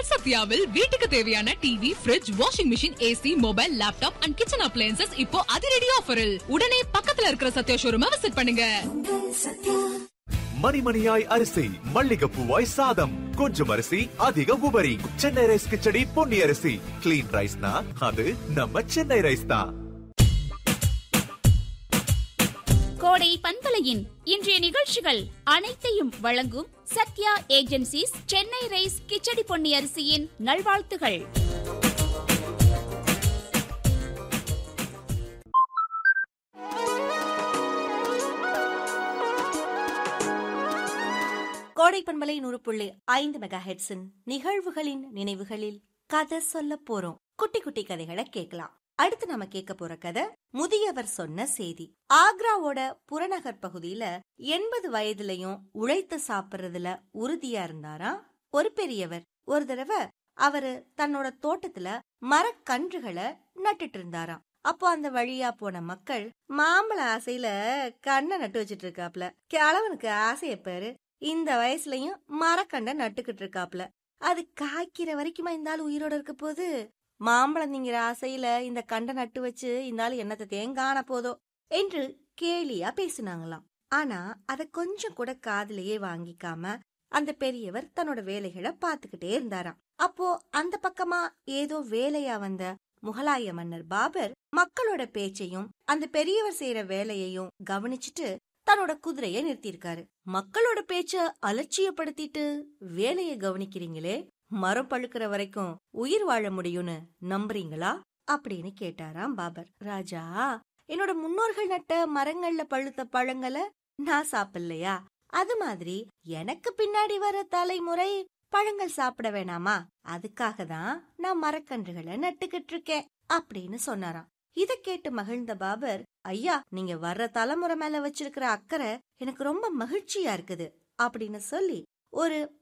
சத்யாவில் வீட்டுக்கு தேவையான TV fridge washing machine AC mobile laptop and kitchen appliances இப்போ அதிரடி ஆஃபரில் உடனே பக்கத்துல இருக்கிற சத்யா ஷோரூமை விசிட் பண்ணுங்க மணிமணியாய் அரிசி மல்லிகைப்பூவாய் சாதம் கொஞ்சம் அரிசி அதிக உபரி சென்னை ரைஸ் கிச்சடி பொன்னி அரிசி கிளீன் ரைஸ்னா அது நம்ம சென்னை ரைஸ் தான் கோடை பண்பலையின் இன்றைய நிகழ்ச்சிகள் அனைத்தையும் வழங்கும் சத்யா ஏஜென்சிஸ் சென்னை ரைஸ் கிச்சடி பொன்னி அரிசியின் நல்வாழ்த்துகள் கோடை பண்பலை நூறு புள்ளி ஐந்து மெகா ஹெட்ஸின் நிகழ்வுகளின் நினைவுகளில் கதை சொல்ல போறோம் குட்டி குட்டி கதைகளை கேட்கலாம் அடுத்து நம்ம கேட்க போற கதை முதியவர் சொன்ன செய்தி ஆக்ராவோட புறநகர் பகுதியில எண்பது வயதுலயும் உழைத்து சாப்பிடுறதுல உறுதியா இருந்தாராம் ஒரு பெரியவர் ஒரு தடவை அவரு தன்னோட தோட்டத்துல மரக்கன்றுகளை நட்டுட்டு இருந்தாராம் அப்போ அந்த வழியா போன மக்கள் மாம்பழ ஆசையில கண்ணை நட்டு வச்சிட்டு இருக்காப்ல கிழவனுக்கு ஆசைய பாரு இந்த வயசுலயும் மரக்கண்டை நட்டுக்கிட்டு இருக்காப்ல அது காய்க்கிற வரைக்குமா இந்த ஆள் உயிரோட இருக்க போது மாம்பழம் திங்கிற ஆசையில இந்த கண்டை நட்டு வச்சு இந்த ஆள் என்னத்தை தேங்கான போதோ என்று கேலியா பேசினாங்களாம் ஆனா அத கொஞ்சம் கூட காதுலயே வாங்கிக்காம அந்த பெரியவர் தன்னோட வேலைகளை பார்த்துக்கிட்டே இருந்தாராம் அப்போ அந்த பக்கமா ஏதோ வேலையா வந்த முகலாய மன்னர் பாபர் மக்களோட பேச்சையும் அந்த பெரியவர் செய்யற வேலையையும் கவனிச்சுட்டு தன்னோட குதிரைய நிறுத்தியிருக்காரு மக்களோட பேச்ச அலட்சியப்படுத்திட்டு வேலைய கவனிக்கிறீங்களே மரம் பழுக்கிற வரைக்கும் உயிர் வாழ முடியும்னு நம்புறீங்களா அப்படின்னு கேட்டாராம் பாபர் ராஜா என்னோட முன்னோர்கள் நட்ட மரங்கள்ல பழுத்த பழங்களை நான் சாப்பிடலையா அது மாதிரி எனக்கு பின்னாடி வர தலைமுறை பழங்கள் சாப்பிட வேணாமா அதுக்காக தான் நான் மரக்கன்றுகளை நட்டுக்கிட்டு இருக்கேன் அப்படின்னு சொன்னாராம் இத கேட்டு மகிழ்ந்த பாபர் ஐயா நீங்க வர்ற தலைமுறை மேல வச்சிருக்கிற அக்கறை எனக்கு ரொம்ப மகிழ்ச்சியா இருக்குது அப்படின்னு சொல்லி ஒரு